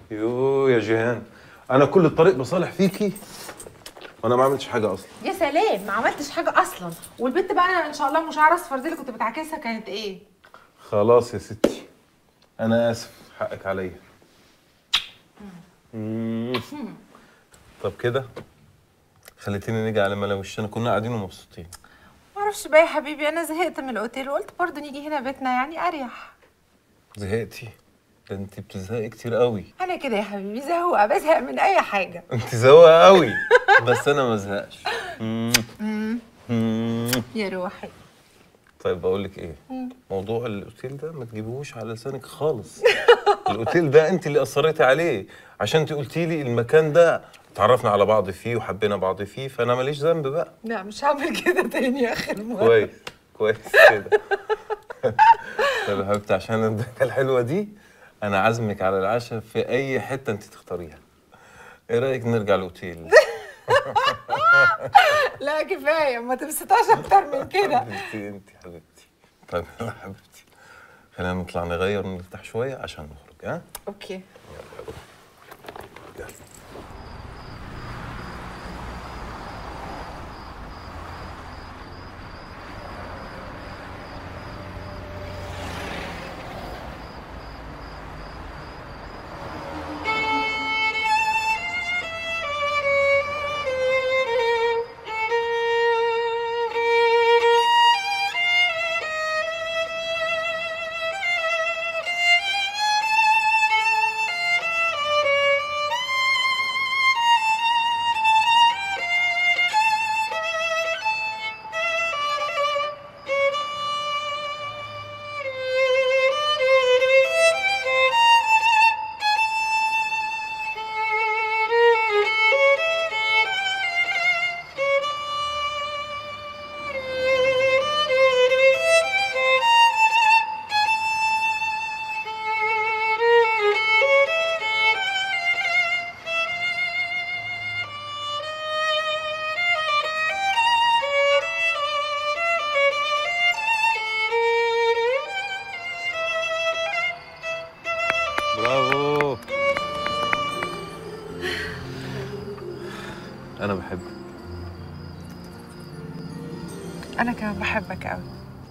يو يا جيهان انا كل الطريق بصالح فيكي وانا ما عملتش حاجه اصلا يا سلام ما عملتش حاجه اصلا والبنت بقى ان شاء الله مش شعر اصفر دي اللي كنت بتعكسها كانت ايه خلاص يا ستي انا اسف حقك عليا مم. طب كده خليتيني نيجي على ملا وشنا كنا قاعدين ومبسوطين معرفش بقى يا حبيبي انا زهقت من الاوتيل وقلت برضه نيجي هنا بيتنا يعني اريح زهقتي ده انت بتزهقي كتير قوي انا كده يا حبيبي زهوقه بزهق من اي حاجه انت زوقه قوي بس انا ما ازهقش مم. مم. يا روحي طيب بقول لك ايه موضوع الاوتيل ده ما تجيبوش على لسانك خالص الاوتيل ده انت اللي اصريتي عليه عشان انت قلتي لي المكان ده اتعرفنا على بعض فيه وحبينا بعض فيه فانا ماليش ذنب بقى لا مش هعمل كده تاني يا اخي المره كويس كويس كده طيب يا حبيبتي عشان الضحكه الحلوه دي انا عازمك على العشاء في اي حته انت تختاريها ايه رايك نرجع الاوتيل لا كفايه ما تبسطهاش اكتر من كده حبيبتي انت حبيبتي طيب يلا حبيبتي خلينا نطلع نغير ونرتاح شويه عشان نخرج ها اوكي يلا برافو انا بحبك انا كمان بحبك قوي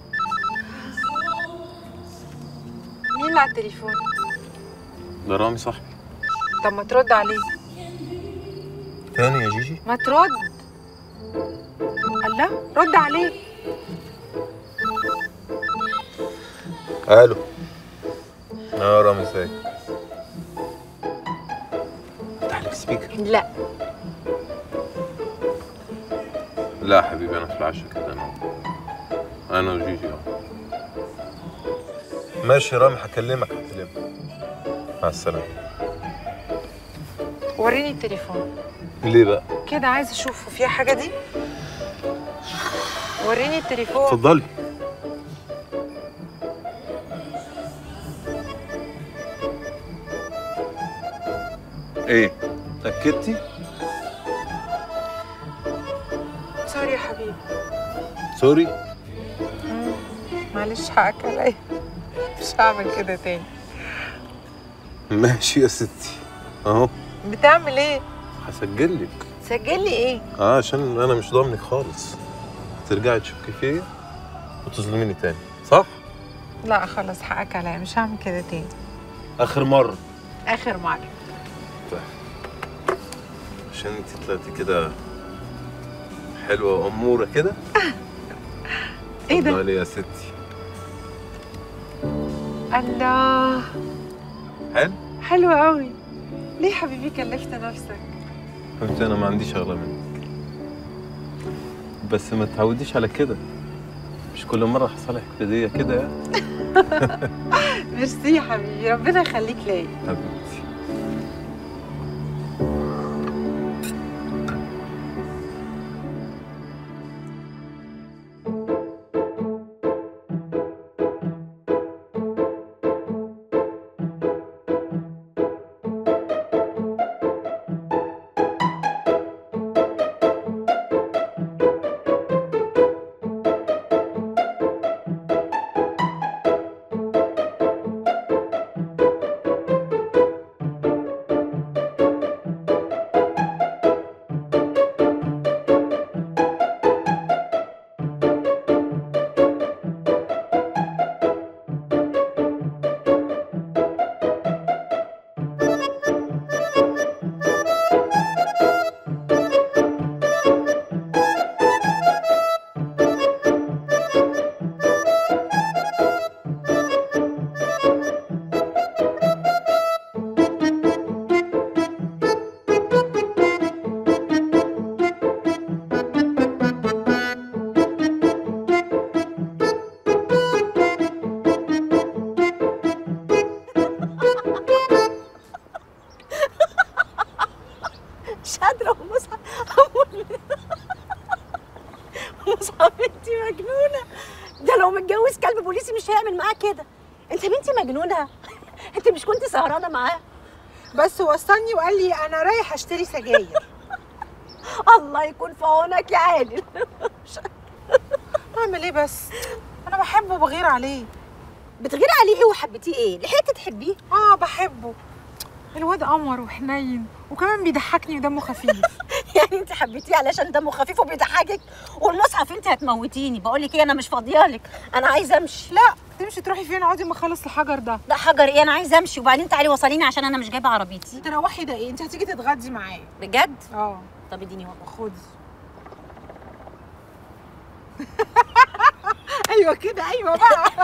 مين اللي على التليفون ده رامي صاحبي طب ما ترد عليه تاني يا جيجي ما ترد الله رد عليه الو اه رامي ازيك افتح لك سبيكر لا لا يا حبيبي انا في العشاء كده انا انا وجيجي اه ماشي رامي هكلمك هكلمك مع السلامه وريني التليفون ليه بقى كده عايز اشوفه فيها حاجه دي وريني التليفون اتفضلي ايه اتاكدتي سوري يا حبيبي سوري مم. معلش حقك عليا مش هعمل كده تاني ماشي يا ستي اهو بتعمل ايه هسجل لك سجل لي ايه اه عشان انا مش ضامنك خالص ترجعي تشكي فيا وتظلميني تاني صح لا خلاص حقك عليا مش هعمل كده تاني اخر مره اخر مره عشان انت طلعتي كده حلوه واموره كده ايه ده اتفضلي يا ستي الله حلو حلو قوي ليه حبيبي كلفت نفسك حبيبتي انا ما عنديش اغلى منك بس ما تعوديش على كده مش كل مره هصالحك هديه كده يعني ميرسي يا حبيبي ربنا يخليك ليا حبيبتي كانش هيعمل معاه كده انت بنتي مجنونه انت مش كنت سهرانه معاه بس وصلني وقال لي انا رايح اشتري سجاير الله يكون في عونك يا عادل اعمل ايه بس انا بحبه وبغير عليه بتغيري عليه ايه وحبيتيه ايه لحقتي تحبيه اه بحبه الواد قمر وحنين وكمان بيضحكني ودمه خفيف يعني انت حبيتيه علشان دمه خفيف وبيضحكك والمصحف انت هتموتيني بقول لك ايه انا مش فاضيالك انا عايزه امشي لا تمشي تروحي فين اقعدي ما اخلص الحجر ده لا حجر ايه انا عايزه امشي وبعدين تعالي وصليني عشان انا مش جايبه عربيتي تروحي ده ايه انت هتيجي تتغدي معايا بجد اه طب اديني والله خدي ايوه كده ايوه بقى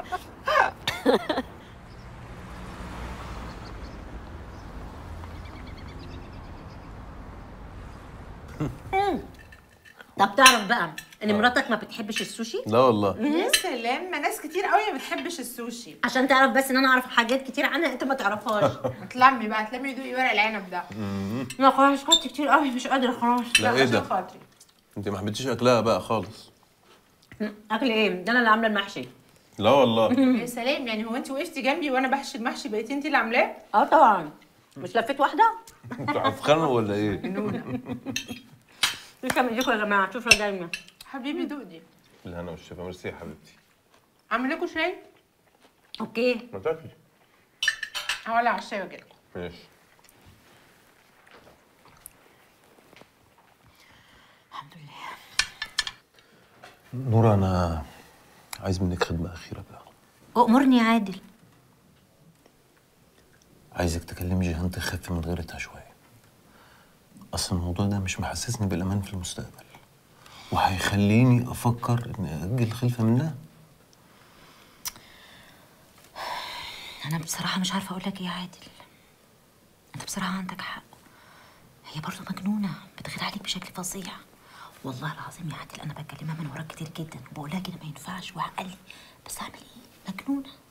طب تعرف بقى ان مراتك ما بتحبش السوشي لا والله يا سلام ما ناس كتير قوي ما بتحبش السوشي عشان تعرف بس ان انا اعرف حاجات كتير عنها انت ما تعرفهاش تلمي بقى تلمي دوقي ورق العنب ده لا خلاص خدت كتير قوي مش قادره خلاص لا ايه عشان ده خاطري انت ما حبيتيش اكلها بقى خالص اكل ايه ده انا اللي عامله المحشي لا والله يا سلام يعني هو انت وقفتي جنبي وانا بحشي المحشي بقيتي انت اللي عاملاه اه طبعا مش لفيت واحده انتوا عفخانه ولا ايه تسلم ايديكم يا جماعه شوفوا دايما حبيبي دوق دي الهنا والشفا ميرسي يا حبيبتي اعمل لكم شاي اوكي ما تاكلي هولع على الشاي واجي لكم ماشي الحمد لله نورا انا عايز منك خدمه اخيره بقى امرني يا عادل عايزك تكلمي جيهان تخف من غيرتها شويه اصل الموضوع ده مش محسسني بالامان في المستقبل وهيخليني افكر اني اجل الخلفه منها انا بصراحه مش عارفه اقول لك ايه يا عادل انت بصراحه عندك حق هي برضه مجنونه بتغير عليك بشكل فظيع والله العظيم يا عادل انا بكلمها من وراك كتير جدا وبقول لها كده ما ينفعش وعقلي بس اعمل ايه مجنونه